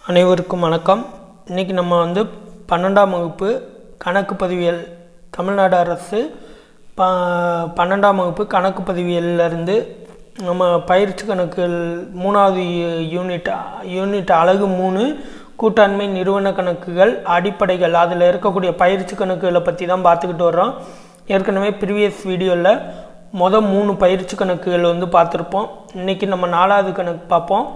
அனைவருக்கும் வணக்கம் இன்றைக்கி நம்ம வந்து பன்னெண்டாம் வகுப்பு கணக்கு பதிவியல் தமிழ்நாடு அரசு ப பன்னெண்டாம் வகுப்பு கணக்கு பதிவியல்லேருந்து நம்ம பயிற்சி கணக்குகள் மூணாவது யூ- யூனிட் யூனிட் அழகு மூணு கூட்டாண்மை நிறுவன கணக்குகள் அடிப்படைகள் அதில் இருக்கக்கூடிய பயிற்சி கணக்குகளை பற்றி தான் பார்த்துக்கிட்டு வர்றோம் ஏற்கனவே ப்ரீவியஸ் வீடியோவில் மொதல் மூணு பயிற்சி கணக்குகள் வந்து பார்த்துருப்போம் இன்றைக்கி நம்ம நாலாவது கணக்கு பார்ப்போம்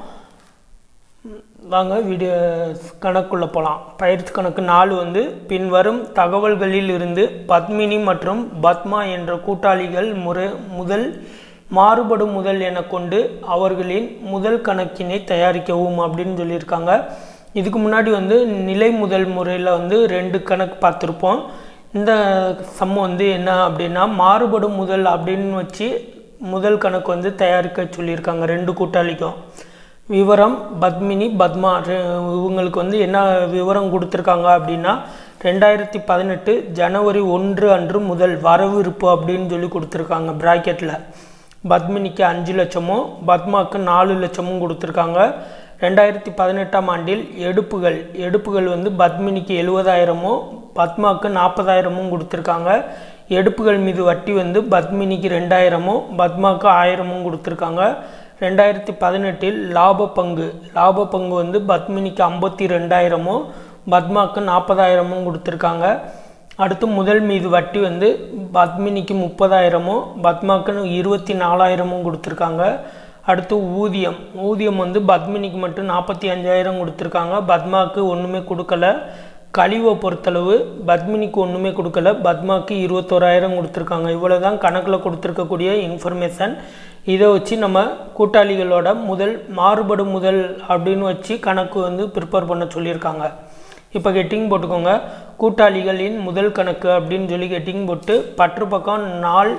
வாங்க வீடியோ கணக்குள்ளே போகலாம் பயிற்சி கணக்கு நாலு வந்து பின்வரும் தகவல்களில் இருந்து பத்மினி மற்றும் பத்மா என்ற கூட்டாளிகள் முறை முதல் மாறுபடும் முதல் என கொண்டு அவர்களின் முதல் கணக்கினை தயாரிக்கவும் அப்படின்னு சொல்லியிருக்காங்க இதுக்கு முன்னாடி வந்து நிலை முதல் முறையில் வந்து ரெண்டு கணக்கு பார்த்துருப்போம் இந்த சம் வந்து என்ன அப்படின்னா மாறுபடும் முதல் அப்படின்னு வச்சு முதல் கணக்கு வந்து தயாரிக்க சொல்லியிருக்காங்க ரெண்டு கூட்டாளிக்கும் விவரம் பத்மினி பத்மா ரெ- இவங்களுக்கு வந்து என்ன விவரம் கொடுத்துருக்காங்க அப்படின்னா ரெண்டாயிரத்தி பதினெட்டு ஜனவரி ஒன்று அன்று முதல் வரவு இருப்பு அப்படின்னு சொல்லி கொடுத்துருக்காங்க ப்ராக்கெட்டில் பத்மினிக்கு அஞ்சு லட்சமும் பத்மாவுக்கு நாலு லட்சமும் கொடுத்துருக்காங்க ரெண்டாயிரத்தி பதினெட்டாம் ஆண்டில் எடுப்புகள் எடுப்புகள் வந்து பத்மினிக்கு எழுபதாயிரமும் பத்மாவுக்கு நாற்பதாயிரமும் கொடுத்துருக்காங்க எடுப்புகள் மீது வட்டி வந்து பத்மினிக்கு ரெண்டாயிரமும் பத்மாவுக்கு ஆயிரமும் கொடுத்துருக்காங்க ரெண்டாயிரத்தி பதினெட்டில் லாப பங்கு லாப பங்கு வந்து பத்மினிக்கு ஐம்பத்தி ரெண்டாயிரமும் பத்மாவுக்கு நாற்பதாயிரமும் கொடுத்துருக்காங்க அடுத்து முதல் மீது வட்டி வந்து பத்மினிக்கு முப்பதாயிரமும் பத்மாவுக்கு இருபத்தி நாலாயிரமும் கொடுத்துருக்காங்க அடுத்து ஊதியம் ஊதியம் வந்து பத்மினிக்கு மட்டும் நாற்பத்தி அஞ்சாயிரம் கொடுத்துருக்காங்க பத்மாவுக்கு ஒன்றுமே கொடுக்கல கழிவை பொறுத்தளவு பத்மினிக்கு ஒன்றுமே கொடுக்கல பத்மாவுக்கு இருபத்தோராயிரம் கொடுத்துருக்காங்க இவ்வளோ தான் கணக்கில் கொடுத்துருக்கக்கூடிய இன்ஃபர்மேஷன் இதை வச்சு நம்ம கூட்டாளிகளோட முதல் மாறுபடும் முதல் அப்படின்னு வச்சு கணக்கு வந்து ப்ரிப்பேர் பண்ண சொல்லியிருக்காங்க இப்போ கெட்டிங் போட்டுக்கோங்க கூட்டாளிகளின் முதல் கணக்கு அப்படின்னு சொல்லி கெட்டிங் போட்டு பற்று பக்கம் நாள்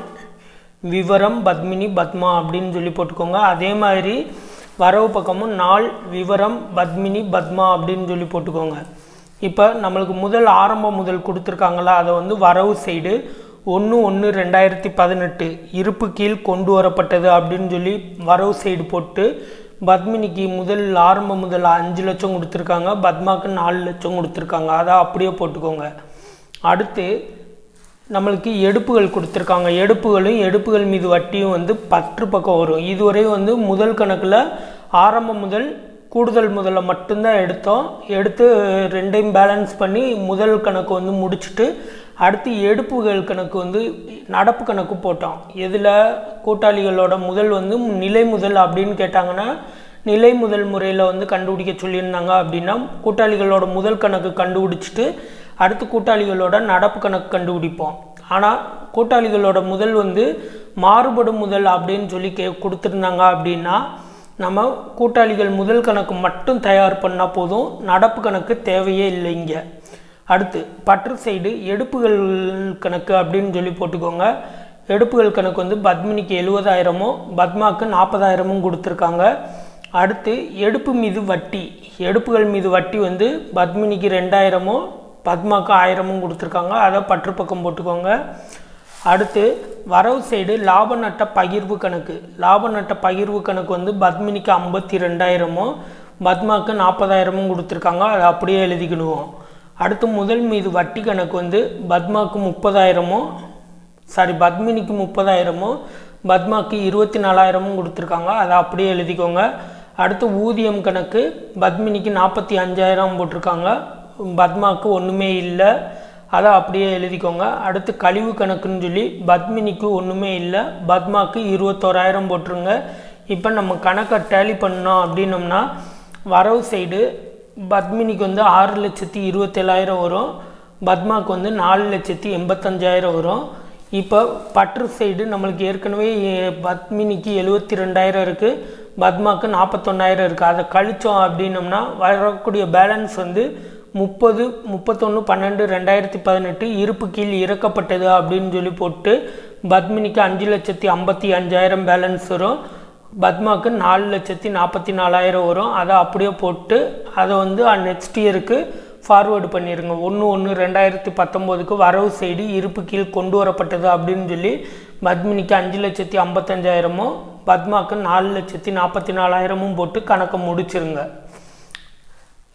விவரம் பத்மினி பத்மா அப்படின்னு சொல்லி போட்டுக்கோங்க அதே மாதிரி வரவு பக்கமும் நாள் விவரம் பத்மினி பத்மா அப்படின்னு சொல்லி போட்டுக்கோங்க இப்போ நம்மளுக்கு முதல் ஆரம்ப முதல் கொடுத்துருக்காங்களா அதை வந்து வரவு சைடு ஒன்று ஒன்று ரெண்டாயிரத்தி பதினெட்டு இருப்பு கீழ் கொண்டு வரப்பட்டது அப்படின்னு சொல்லி வரவு சைடு போட்டு பத்மினிக்கு முதல் ஆரம்ப முதல் அஞ்சு லட்சம் கொடுத்துருக்காங்க பத்மாவுக்கு நாலு லட்சம் கொடுத்துருக்காங்க அதை அப்படியே போட்டுக்கோங்க அடுத்து நம்மளுக்கு எடுப்புகள் கொடுத்துருக்காங்க எடுப்புகளும் எடுப்புகள் மீது வட்டியும் வந்து பற்று பக்கம் வரும் இதுவரை வந்து முதல் கணக்கில் ஆரம்ப முதல் கூடுதல் முதல்ல மட்டும்தான் எடுத்தோம் எடுத்து ரெண்டையும் பேலன்ஸ் பண்ணி முதல் கணக்கு வந்து முடிச்சுட்டு அடுத்து எடுப்புகள் கணக்கு வந்து நடப்பு கணக்கு போட்டோம் இதில் கூட்டாளிகளோட முதல் வந்து நிலை முதல் அப்படின்னு கேட்டாங்கன்னா நிலை முதல் முறையில் வந்து கண்டுபிடிக்க சொல்லியிருந்தாங்க அப்படின்னா கூட்டாளிகளோட முதல் கணக்கு கண்டுபிடிச்சிட்டு அடுத்து கூட்டாளிகளோட நடப்பு கணக்கு கண்டுபிடிப்போம் ஆனால் கூட்டாளிகளோட முதல் வந்து மாறுபடும் முதல் அப்படின்னு சொல்லி கே கொடுத்துருந்தாங்க அப்படின்னா நம்ம கூட்டாளிகள் முதல் கணக்கு மட்டும் தயார் பண்ணால் போதும் நடப்பு கணக்கு தேவையே இல்லை இங்கே அடுத்து பற்று சைடு எடுப்புகள் கணக்கு அப்படின்னு சொல்லி போட்டுக்கோங்க எடுப்புகள் கணக்கு வந்து பத்மினிக்கு எழுபதாயிரமும் பத்மாவுக்கு நாற்பதாயிரமும் கொடுத்துருக்காங்க அடுத்து எடுப்பு மீது வட்டி எடுப்புகள் மீது வட்டி வந்து பத்மினிக்கு ரெண்டாயிரமும் பத்மாவுக்கு ஆயிரமும் கொடுத்துருக்காங்க அதை பற்று பக்கம் போட்டுக்கோங்க அடுத்து வரவு சைடு லாப நட்ட பகிர்வு கணக்கு லாப நட்ட பகிர்வு கணக்கு வந்து பத்மினிக்கு ஐம்பத்தி ரெண்டாயிரமும் பத்மாவுக்கு நாற்பதாயிரமும் கொடுத்துருக்காங்க அதை அப்படியே எழுதிக்கிடுவோம் அடுத்து முதல் மீது வட்டி கணக்கு வந்து பத்மாவுக்கு முப்பதாயிரமும் சாரி பத்மினிக்கு முப்பதாயிரமும் பத்மாவுக்கு இருபத்தி நாலாயிரமும் கொடுத்துருக்காங்க அதை அப்படியே எழுதிக்கோங்க அடுத்து ஊதியம் கணக்கு பத்மினிக்கு நாற்பத்தி அஞ்சாயிரம் போட்டிருக்காங்க பத்மாவுக்கு ஒன்றுமே இல்லை அதை அப்படியே எழுதிக்கோங்க அடுத்து கழிவு கணக்குன்னு சொல்லி பத்மினிக்கு ஒன்றுமே இல்லை பத்மாவுக்கு இருபத்தோராயிரம் போட்டுருங்க இப்போ நம்ம கணக்கை டேலி பண்ணோம் அப்படின்னோம்னா வரவு சைடு பத்மினிக்கு வந்து ஆறு லட்சத்தி இருபத்தேழாயிரம் வரும் பத்மாவுக்கு வந்து நாலு லட்சத்தி எண்பத்தஞ்சாயிரம் வரும் இப்போ பற்று சைடு நம்மளுக்கு ஏற்கனவே எ- பத்மினிக்கு எழுபத்தி ரெண்டாயிரம் இருக்குது பத்மாவுக்கு நாற்பத்தொன்னாயிரம் இருக்குது அதை கழிச்சோம் அப்படின்னோம்னா வரக்கூடிய பேலன்ஸ் வந்து முப்பது முப்பத்தொன்று பன்னெண்டு ரெண்டாயிரத்தி பதினெட்டு இருப்பு கீழ் இறக்கப்பட்டது அப்படின்னு சொல்லி போட்டு பத்மினிக்கு அஞ்சு லட்சத்தி ஐம்பத்தி அஞ்சாயிரம் பேலன்ஸ் வரும் பத்மாவுக்கு நாலு லட்சத்தி நாற்பத்தி நாலாயிரம் வரும் அதை அப்படியே போட்டு அதை வந்து நெக்ஸ்ட் இயருக்கு ஃபார்வேர்டு பண்ணிடுங்க ஒன்று ஒன்று ரெண்டாயிரத்தி பத்தொம்போதுக்கு வரவு சைடு இருப்பு கீழ் கொண்டு வரப்பட்டது அப்படின்னு சொல்லி பத்மினிக்கு அஞ்சு லட்சத்தி ஐம்பத்தஞ்சாயிரமும் பத்மாவுக்கு நாலு லட்சத்தி நாற்பத்தி நாலாயிரமும் போட்டு கணக்கை முடிச்சிருங்க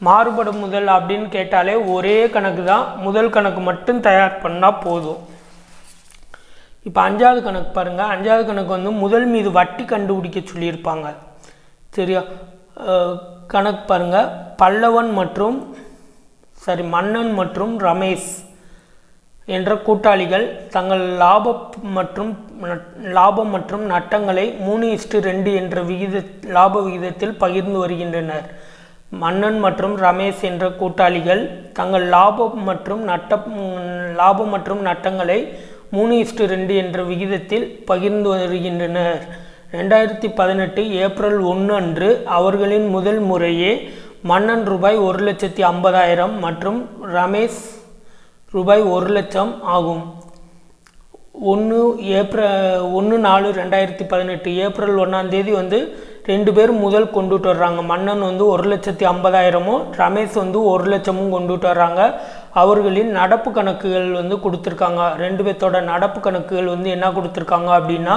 மாறுபடும் முதல் அப்படின்னு கேட்டாலே ஒரே கணக்கு தான் முதல் கணக்கு மட்டும் தயார் பண்ணால் போதும் இப்போ அஞ்சாவது கணக்கு பாருங்கள் அஞ்சாவது கணக்கு வந்து முதல் மீது வட்டி கண்டுபிடிக்க சொல்லியிருப்பாங்க சரியா அஹ் கணக்கு பாருங்கள் பல்லவன் மற்றும் சரி மன்னன் மற்றும் ரமேஷ் என்ற கூட்டாளிகள் தங்கள் லாப மற்றும் நட்- லாபம் மற்றும் நட்டங்களை மூணு இஸ்டு ரெண்டு என்ற விகித லாப விகிதத்தில் பகிர்ந்து வருகின்றனர் மன்னன் மற்றும் ரமேஷ் என்ற கூட்டாளிகள் தங்கள் லாபம் மற்றும் நட்ட லாபம் மற்றும் நட்டங்களை மூணு இஸ்டு ரெண்டு என்ற விகிதத்தில் பகிர்ந்து வருகின்றனர் ரெண்டாயிரத்தி பதினெட்டு ஏப்ரல் ஒன்று அன்று அவர்களின் முதல் முறையே மன்னன் ரூபாய் ஒரு லட்சத்தி ஐம்பதாயிரம் மற்றும் ரமேஷ் ரூபாய் ஒரு லட்சம் ஆகும் ஒன்று ஏப்ரல் ஒன்று நாலு ரெண்டாயிரத்தி பதினெட்டு ஏப்ரல் ஒன்றாம் தேதி வந்து ரெண்டு பேர் முதல் கொண்டுட்டு வர்றாங்க மன்னன் வந்து ஒரு லட்சத்தி ஐம்பதாயிரமும் ரமேஷ் வந்து ஒரு லட்சமும் கொண்டுட்டு வர்றாங்க அவர்களின் நடப்பு கணக்குகள் வந்து கொடுத்துருக்காங்க ரெண்டு பேர்த்தோட நடப்பு கணக்குகள் வந்து என்ன கொடுத்துருக்காங்க அப்படின்னா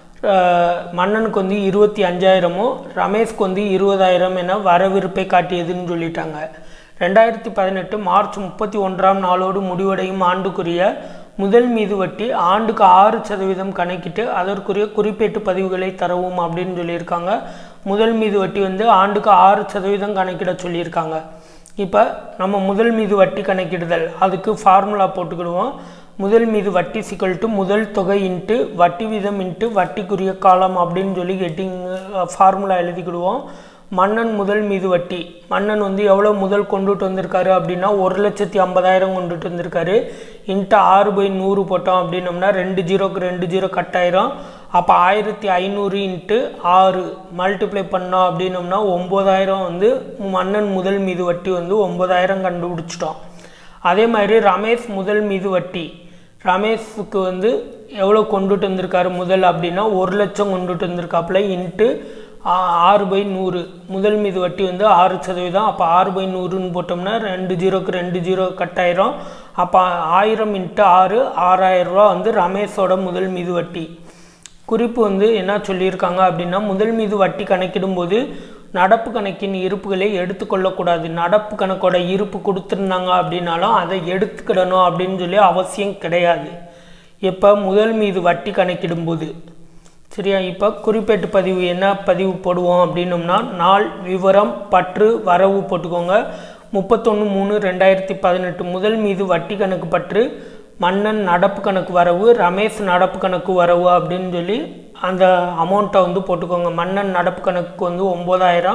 அஹ், மன்னனுக்கு வந்து இருபத்தி அஞ்சாயிரமும் ரமேஷ்க்கு வந்து இருபதாயிரம் என வரவிருப்பை காட்டியதுன்னு சொல்லிட்டாங்க ரெண்டாயிரத்தி பதினெட்டு மார்ச் முப்பத்தி ஒன்றாம் நாளோடு முடிவடையும் ஆண்டுக்குரிய முதல் மீது வட்டி ஆண்டுக்கு ஆறு சதவீதம் கணக்கிட்டு அதற்குரிய குறிப்பேட்டு பதிவுகளை தரவும் அப்படின்னு சொல்லியிருக்காங்க முதல் மீது வட்டி வந்து ஆண்டுக்கு ஆறு சதவீதம் கணக்கிட சொல்லியிருக்காங்க இப்போ நம்ம முதல் மீது வட்டி கணக்கிடுதல் அதுக்கு ஃபார்முலா போட்டுக்கிடுவோம் முதல் மீது வட்டி சிக்கல் டு முதல் தொகை இன்ட்டு வட்டி வீதம் இன்ட்டு வட்டிக்குரிய காலம் அப்படின்னு சொல்லி கெட்டிங் ஃபார்முலா எழுதிக்கிடுவோம் மன்னன் முதல் மீது வட்டி மன்னன் வந்து எவ்வளோ முதல் கொண்டுட்டு வந்திருக்காரு அப்படின்னா ஒரு லட்சத்தி ஐம்பதாயிரம் கொண்டுட்டு வந்திருக்காரு இன்ட்டு ஆறு பை நூறு போட்டோம் அப்படின்னோம்னா ரெண்டு ஜீரோக்கு ரெண்டு ஜீரோ கட்டாயிரம் அப்போ ஆயிரத்தி ஐநூறு இன்ட்டு ஆறு மல்டிப்ளை பண்ணோம் அப்படின்னோம்னா ஒம்பதாயிரம் வந்து மன்னன் முதல் மீது வட்டி வந்து ஒம்பதாயிரம் கண்டுபிடிச்சிட்டோம் அதே மாதிரி ரமேஷ் முதல் மீது வட்டி ரமேஷுக்கு வந்து எவ்வளோ கொண்டுட்டு வந்திருக்காரு முதல் அப்படின்னா ஒரு லட்சம் கொண்டுட்டு வந்திருக்காப்புல இன்ட்டு ஆ- ஆறு பை நூறு முதல் மீது வட்டி வந்து ஆறு சதவீதம் அப்போ ஆறு பை நூறுன்னு போட்டோம்னா ரெண்டு ஜீரோக்கு ரெண்டு ஜீரோ கட்டாயிரம் அப்போ ஆயிரம் இன்ட்டு ஆறு ஆறாயிரம் ரூபா வந்து ரமேஷோட முதல் மீது வட்டி குறிப்பு வந்து என்ன சொல்லியிருக்காங்க அப்படின்னா முதல் மீது வட்டி கணக்கிடும்போது நடப்பு கணக்கின் இருப்புகளை எடுத்துக்கொள்ளக்கூடாது நடப்பு கணக்கோட இருப்பு கொடுத்துருந்தாங்க அப்படின்னாலும் அதை எடுத்துக்கிடணும் அப்படின்னு சொல்லி அவசியம் கிடையாது இப்போ முதல் மீது வட்டி கணக்கிடும்போது சரியா இப்போ குறிப்பேட்டு பதிவு என்ன பதிவு போடுவோம் அப்படின்னோம்னா நாள் விவரம் பற்று வரவு போட்டுக்கோங்க முப்பத்தொன்று மூணு ரெண்டாயிரத்தி பதினெட்டு முதல் மீது வட்டி கணக்கு பற்று மன்னன் நடப்பு கணக்கு வரவு ரமேஷ் நடப்பு கணக்கு வரவு அப்படின்னு சொல்லி அந்த அமௌண்ட்டை வந்து போட்டுக்கோங்க மன்னன் நடப்பு கணக்கு வந்து ஒம்பதாயிரம்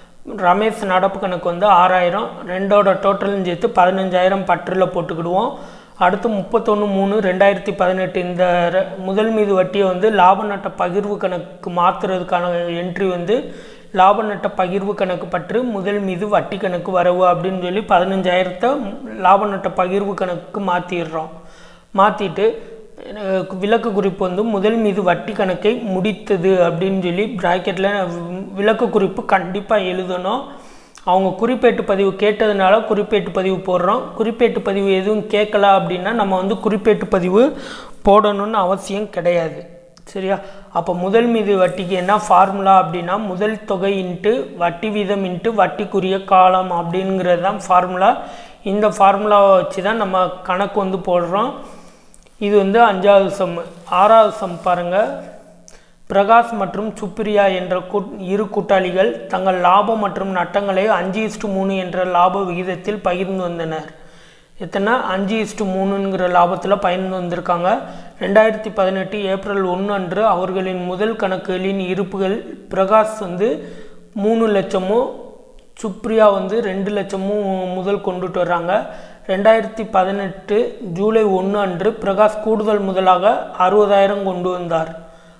ரமேஷ் நடப்பு கணக்கு வந்து ஆறாயிரம் ரெண்டோட டோட்டலும் சேர்த்து பதினஞ்சாயிரம் பற்றில் போட்டுக்கிடுவோம் அடுத்து முப்பத்தொன்று மூணு ரெண்டாயிரத்தி பதினெட்டு இந்த ர- முதல் மீது வட்டியை வந்து லாப நட்ட பகிர்வு கணக்கு மாற்றுறதுக்கான என்ட்ரி வந்து லாப நட்ட பகிர்வு கணக்கு பற்று முதல் மீது வட்டி கணக்கு வரவு அப்படின்னு சொல்லி பதினஞ்சாயிரத்தை லாப நட்ட பகிர்வு கணக்குக்கு மாற்றிடுறோம் மாற்றிட்டு விளக்கு குறிப்பு வந்து முதல் மீது வட்டி கணக்கை முடித்தது அப்படின்னு சொல்லி ப்ராக்கெட்டில் விளக்கு குறிப்பு கண்டிப்பாக எழுதணும் அவங்க குறிப்பேட்டு பதிவு கேட்டதுனால குறிப்பேட்டு பதிவு போடுறோம் குறிப்பேட்டு பதிவு எதுவும் கேட்கல அப்படின்னா நம்ம வந்து குறிப்பேட்டு பதிவு போடணும்னு அவசியம் கிடையாது சரியா அப்போ முதல் மீது வட்டிக்கு என்ன ஃபார்முலா அப்படின்னா முதல் தொகை இன்ட்டு வட்டி வீதம் இன்ட்டு வட்டிக்குரிய காலம் அப்படிங்கிறது தான் ஃபார்முலா இந்த ஃபார்முலாவை வச்சு தான் நம்ம கணக்கு வந்து போடுறோம் இது வந்து அஞ்சாவது சம் ஆறாவது சம் பாருங்கள் பிரகாஷ் மற்றும் சுப்ரியா என்ற கூட் இரு கூட்டாளிகள் தங்கள் லாபம் மற்றும் நட்டங்களை அஞ்சு இஸ்டு மூணு என்ற லாப விகிதத்தில் பகிர்ந்து வந்தனர் எத்தனை அஞ்சு இஸ்டு மூணுங்கிற லாபத்தில் பகிர்ந்து வந்திருக்காங்க ரெண்டாயிரத்தி பதினெட்டு ஏப்ரல் ஒன்று அன்று அவர்களின் முதல் கணக்குகளின் இருப்புகள் பிரகாஷ் வந்து மூணு லட்சமும் சுப்ரியா வந்து ரெண்டு லட்சமும் முதல் கொண்டுட்டு வர்றாங்க ரெண்டாயிரத்தி பதினெட்டு ஜூலை ஒன்று அன்று பிரகாஷ் கூடுதல் முதலாக அறுபதாயிரம் கொண்டு வந்தார்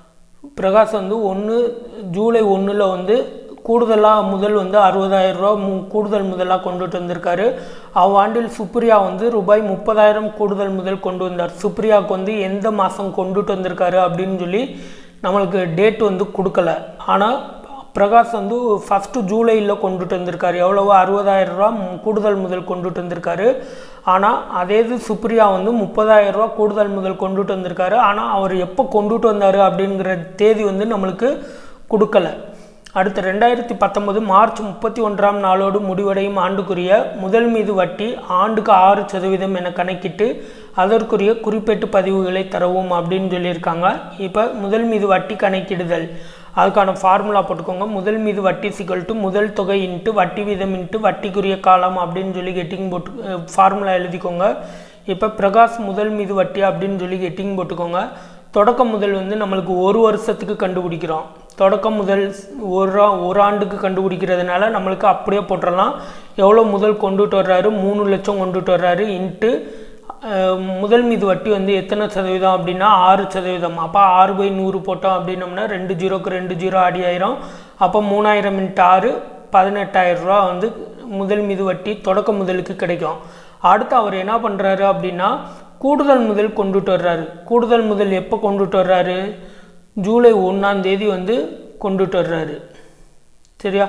பிரகாஷ் வந்து ஒன்று ஜூலை ஒன்றில் வந்து கூடுதலாக முதல் வந்து அறுபதாயிரம் ரூபா மு கூடுதல் முதலாக கொண்டுட்டு வந்திருக்காரு அவ்வாண்டில் சுப்ரியா வந்து ரூபாய் முப்பதாயிரம் கூடுதல் முதல் கொண்டு வந்தார் சுப்ரியாவுக்கு வந்து எந்த மாதம் கொண்டுட்டு வந்திருக்காரு அப்படின்னு சொல்லி நம்மளுக்கு டேட் வந்து கொடுக்கல ஆனால் பிரகாஷ் வந்து ஃபஸ்ட்டு ஜூலையில் கொண்டுட்டு வந்திருக்காரு எவ்வளவோ அறுபதாயிரம் ரூபா மு- கூடுதல் முதல் கொண்டுட்டு வந்திருக்காரு ஆனால் அதே இது சுப்ரியா வந்து முப்பதாயிரம் ரூபா கூடுதல் முதல் கொண்டுட்டு வந்திருக்காரு ஆனால் அவர் எப்போ கொண்டுட்டு வந்தார் அப்படிங்கிற தேதி வந்து நம்மளுக்கு கொடுக்கல அடுத்து ரெண்டாயிரத்தி பத்தொன்பது மார்ச் முப்பத்தி ஒன்றாம் நாளோடு முடிவடையும் ஆண்டுக்குரிய முதல் மீது வட்டி ஆண்டுக்கு ஆறு சதவீதம் என கணக்கிட்டு அதற்குரிய குறிப்பேட்டு பதிவுகளை தரவும் அப்படின்னு சொல்லியிருக்காங்க இப்போ முதல் மீது வட்டி கணக்கிடுதல் அதுக்கான ஃபார்முலா போட்டுக்கோங்க முதல் மீது வட்டி சிக்கல் டு முதல் தொகை இன்ட்டு வட்டி வீதம் இன்ட்டு வட்டிக்குரிய காலம் அப்படின்னு சொல்லி கெட்டிங் போட்டு ஃபார்முலா எழுதிக்கோங்க இப்போ பிரகாஷ் முதல் மீது வட்டி அப்படின்னு சொல்லி கெட்டிங் போட்டுக்கோங்க தொடக்க முதல் வந்து நம்மளுக்கு ஒரு வருஷத்துக்கு கண்டுபிடிக்கிறோம் தொடக்க முதல் ஒரு ஆ- ஒரு ஆண்டுக்கு கண்டுபிடிக்கிறதுனால நம்மளுக்கு அப்படியே போட்டுடலாம் எவ்வளோ முதல் கொண்டுட்டு வர்றாரு மூணு லட்சம் கொண்டுட்டு வர்றாரு இன்ட்டு அஹ், முதல் மீது வட்டி வந்து எத்தனை சதவீதம் அப்படின்னா ஆறு சதவீதம் அப்போ ஆறு பை நூறு போட்டோம் அப்படின்னோம்னா ரெண்டு ஜீரோக்கு ரெண்டு ஜீரோ அடி ஆயிரும் அப்போ மூணாயிரம் இன்ட்டு ஆறு பதினெட்டாயிரம் ரூபா வந்து முதல் மீது வட்டி தொடக்க முதலுக்கு கிடைக்கும் அடுத்து அவர் என்ன பண்ணுறாரு அப்படின்னா கூடுதல் முதல் கொண்டுட்டு வர்றாரு கூடுதல் முதல் எப்போ கொண்டுட்டு வர்றாரு ஜூலை ஒன்றாம் தேதி வந்து கொண்டுட்டு வர்றாரு சரியா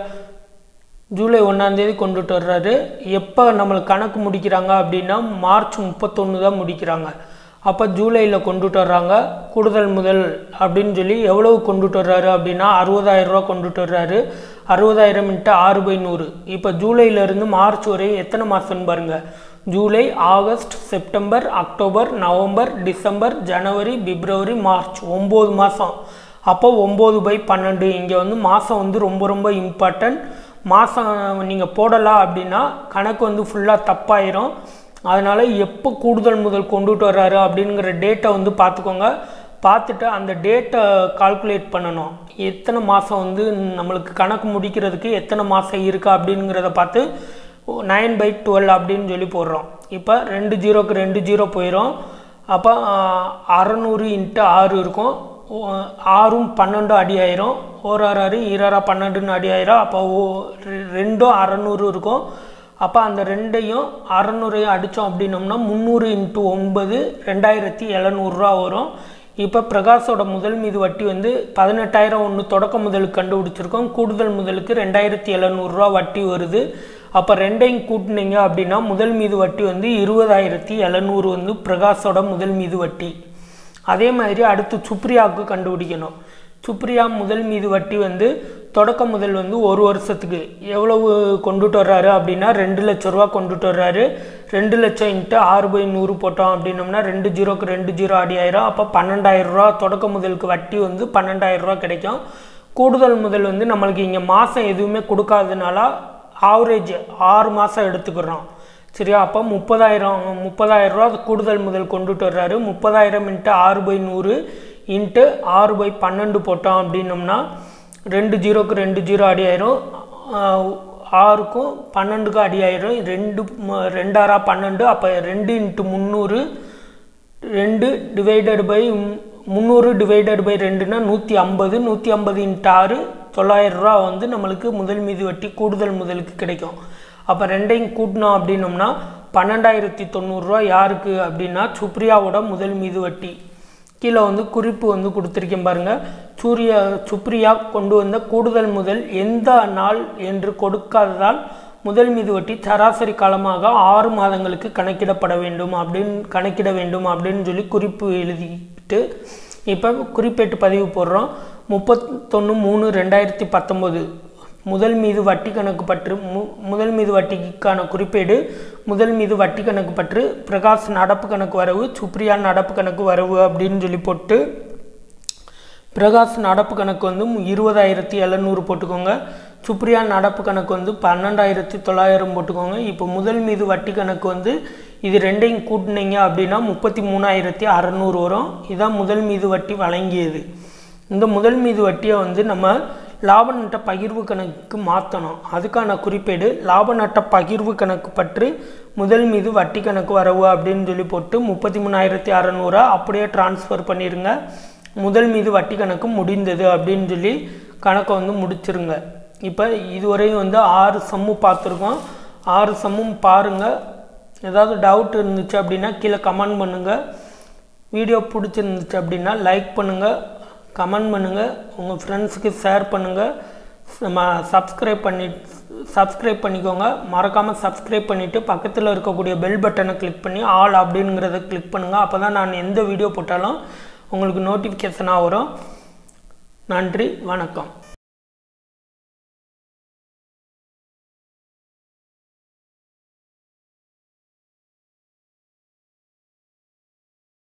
ஜூலை ஒன்றாம் தேதி கொண்டுட்டு வர்றாரு எப்போ நம்மளுக்கு கணக்கு முடிக்கிறாங்க அப்படின்னா மார்ச் முப்பத்தொன்று தான் முடிக்கிறாங்க அப்போ ஜூலையில் கொண்டுட்டு வர்றாங்க கூடுதல் முதல் அப்படின்னு சொல்லி எவ்வளவு கொண்டுட்டு வர்றாரு அப்படின்னா அறுபதாயிரம் ரூபா கொண்டுட்டு வர்றாரு அறுபதாயிரம் இன்ட்டு ஆறு பை நூறு இப்போ ஜூலையிலேருந்து மார்ச் வரை எத்தனை மாதம்னு பாருங்கள் July August September October November December January February March ஒம்பது மாதம் அப்போ ஒம்பது பை பன்னெண்டு இங்கே வந்து மாதம் வந்து ரொம்ப ரொம்ப இம்பார்ட்டன்ட் மாதம் நீங்கள் போடலாம் அப்படின்னா கணக்கு வந்து ஃபுல்லாக தப்பாயிரும் அதனால் எப்போ கூடுதல் முதல் கொண்டுட்டு வர்றாரு அப்படிங்கிற டேட்டை வந்து பார்த்துக்கோங்க பார்த்துட்டு அந்த டேட்டை கால்குலேட் பண்ணணும் எத்தனை மாதம் வந்து நம்மளுக்கு கணக்கு முடிக்கிறதுக்கு எத்தனை மாதம் இருக்கா அப்படிங்கிறத பார்த்து நைன் பை டுவெல் அப்படின்னு சொல்லி போடுறோம் இப்போ ரெண்டு ஜீரோக்கு ரெண்டு ஜீரோ போயிடும் அப்போ அறநூறு இன்ட்டு ஆறு இருக்கும் ஓ- ஆறும் பன்னெண்டும் அடி ஆயிரும் ஒரு ஆறு ஆறு ஈராறா பன்னெண்டுன்னு அடி ஆயிரும் அப்போ ஓ ரெ- ரெண்டும் அறநூறு இருக்கும் அப்போ அந்த ரெண்டையும் அறநூறையும் அடித்தோம் அப்படின்னோம்னா முந்நூறு இன்ட்டு ஒன்பது ரெண்டாயிரத்தி எழுநூறுரூவா வரும் இப்போ பிரகாஷோட முதல் மீது வட்டி வந்து பதினெட்டாயிரம் ஒன்று தொடக்க முதலுக்கு கண்டுபிடிச்சிருக்கோம் கூடுதல் முதலுக்கு ரெண்டாயிரத்தி எழுநூறுரூவா வட்டி வருது அப்போ ரெண்டையும் கூட்டினீங்க அப்படின்னா முதல் மீது வட்டி வந்து இருபதாயிரத்தி எழுநூறு வந்து பிரகாஷோட முதல் மீது வட்டி அதே மாதிரி அடுத்து சுப்ரியாவுக்கு கண்டுபிடிக்கணும் சுப்ரியா முதல் மீது வட்டி வந்து தொடக்க முதல் வந்து ஒரு வருஷத்துக்கு எவ்வளவு கொண்டுட்டு வர்றாரு அப்படின்னா ரெண்டு லட்ச ரூபா கொண்டுட்டு வர்றாரு ரெண்டு லட்சம் இன்ட்டு ஆறு பை நூறு போட்டோம் அப்படின்னோம்னா ரெண்டு ஜீரோக்கு ரெண்டு ஜீரோ அடி ஆயிரும் அப்போ பன்னெண்டாயிரம் ரூபா தொடக்க முதலுக்கு வட்டி வந்து பன்னெண்டாயிரம் ரூபா கிடைக்கும் கூடுதல் முதல் வந்து நம்மளுக்கு இங்கே மாதம் எதுவுமே கொடுக்காதனால ஆவரேஜ் ஆறு மாதம் எடுத்துக்கிறோம் சரியா அப்போ முப்பதாயிரம் முப்பதாயிரம் ரூபா கூடுதல் முதல் கொண்டுட்டு வர்றாரு முப்பதாயிரம் இன்ட்டு ஆறு பை நூறு இன்ட்டு ஆறு பை பன்னெண்டு போட்டோம் அப்படின்னோம்னா ரெண்டு ஜீரோக்கு ரெண்டு ஜீரோ அடி ஆயிரும் ஆஹ் ஆறுக்கும் பன்னெண்டுக்கும் அடி ஆயிரும் ரெண்டு ம- ரெண்டாறா பன்னெண்டு அப்போ ரெண்டு இன்ட்டு முந்நூறு ரெண்டு டிவைடட் பை முந்நூறு டிவைடட் பை ரெண்டுனா நூற்றி ஐம்பது நூற்றி ஐம்பது இன்ட்டு ஆறு தொள்ளாயிரம் ரூபா வந்து நம்மளுக்கு முதல் மீது வட்டி கூடுதல் முதலுக்கு கிடைக்கும் அப்போ ரெண்டையும் கூட்டினோம் அப்படின்னோம்னா பன்னெண்டாயிரத்தி தொண்ணூறுரூவா யாருக்கு அப்படின்னா சுப்ரியாவோட முதல் மீது வட்டி கீழே வந்து குறிப்பு வந்து கொடுத்துருக்கேன் பாருங்க சூர்யா சுப்ரியா கொண்டு வந்த கூடுதல் முதல் எந்த நாள் என்று கொடுக்காததால் முதல் மீது வட்டி சராசரி காலமாக ஆறு மாதங்களுக்கு கணக்கிடப்பட வேண்டும் அப்படின்னு கணக்கிட வேண்டும் அப்படின்னு சொல்லி குறிப்பு எழுதிட்டு இப்போ குறிப்பேட்டு பதிவு போடுறோம் முப்பத்தொன்று மூணு ரெண்டாயிரத்தி பத்தொம்போது முதல் மீது வட்டி கணக்கு பற்று மு முதல் மீது வட்டிக்கான குறிப்பேடு முதல் மீது வட்டி கணக்கு பற்று பிரகாஷ் நடப்பு கணக்கு வரவு சுப்ரியா நடப்பு கணக்கு வரவு அப்படின்னு சொல்லி போட்டு பிரகாஷ் நடப்பு கணக்கு வந்து இருபதாயிரத்தி எழுநூறு போட்டுக்கோங்க சுப்ரியா நடப்பு கணக்கு வந்து பன்னெண்டாயிரத்தி தொள்ளாயிரம் போட்டுக்கோங்க இப்போ முதல் மீது வட்டி கணக்கு வந்து இது ரெண்டையும் கூட்டினீங்க அப்படின்னா முப்பத்தி மூணாயிரத்தி அறநூறு வரும் இதான் முதல் மீது வட்டி வழங்கியது இந்த முதல் மீது வட்டியை வந்து நம்ம லாப நட்ட பகிர்வு கணக்குக்கு மாற்றணும் அதுக்கான குறிப்பேடு லாப நட்ட பகிர்வு கணக்கு பற்றி முதல் மீது வட்டி கணக்கு வரவு அப்படின்னு சொல்லி போட்டு முப்பத்தி மூணாயிரத்தி அறநூறை அப்படியே ட்ரான்ஸ்ஃபர் பண்ணிடுங்க முதல் மீது வட்டி கணக்கு முடிந்தது அப்படின்னு சொல்லி கணக்கை வந்து முடிச்சிருங்க இப்போ இதுவரையும் வந்து ஆறு சம்மு பார்த்துருக்கோம் ஆறு சம்மும் பாருங்கள் ஏதாவது டவுட் இருந்துச்சு அப்படின்னா கீழே கமெண்ட் பண்ணுங்கள் வீடியோ பிடிச்சிருந்துச்சு அப்படின்னா லைக் பண்ணுங்கள் கமெண்ட் பண்ணுங்கள் உங்கள் ஃப்ரெண்ட்ஸுக்கு ஷேர் பண்ணுங்கள் நம்ம சப்ஸ்கிரைப் பண்ணி சப்ஸ்கிரைப் பண்ணிக்கோங்க மறக்காமல் சப்ஸ்கிரைப் பண்ணிவிட்டு பக்கத்தில் இருக்கக்கூடிய பெல் பட்டனை கிளிக் பண்ணி ஆல் அப்படிங்கிறத கிளிக் பண்ணுங்கள் அப்போ தான் நான் எந்த வீடியோ போட்டாலும் உங்களுக்கு நோட்டிஃபிகேஷனாக வரும் நன்றி வணக்கம்